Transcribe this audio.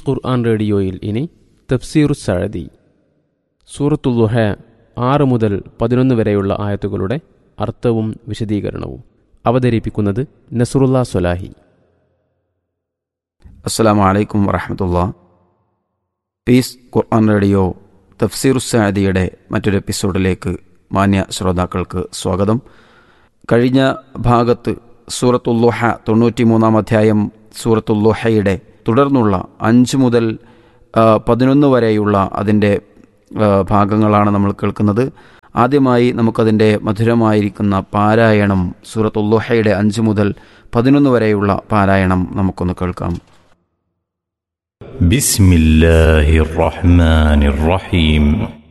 ഖുർആൻ റേഡിയോയിൽ ഇനി തഫ്സീറു സഴദി സൂറത്തുല്ലുഹ ആറ് മുതൽ പതിനൊന്ന് വരെയുള്ള ആയത്തുകളുടെ അർത്ഥവും വിശദീകരണവും അവതരിപ്പിക്കുന്നത് നസറുല്ല സൊലാഹി അസ്സാം വലൈക്കും വറഹമത്തുള്ള പീസ് ഖുർആൻ റേഡിയോ തഫ്സീർ സാദിയുടെ മറ്റൊരു എപ്പിസോഡിലേക്ക് മാന്യ ശ്രോതാക്കൾക്ക് സ്വാഗതം കഴിഞ്ഞ ഭാഗത്ത് സൂറത്തുല്ലുഹ തൊണ്ണൂറ്റിമൂന്നാം അധ്യായം സൂറത്തുല്ലുഹയുടെ തുടർന്നുള്ള അഞ്ച് മുതൽ ആ, പതിനൊന്ന് വരെയുള്ള അതിൻ്റെ ആ, ഭാഗങ്ങളാണ് നമ്മൾ കേൾക്കുന്നത് ആദ്യമായി നമുക്കതിൻ്റെ മധുരമായിരിക്കുന്ന പാരായണം സൂറത്തുല്ലുഹയുടെ അഞ്ച് മുതൽ പതിനൊന്ന് വരെയുള്ള പാരായണം നമുക്കൊന്ന് കേൾക്കാം بسم الله الرحمن الرحيم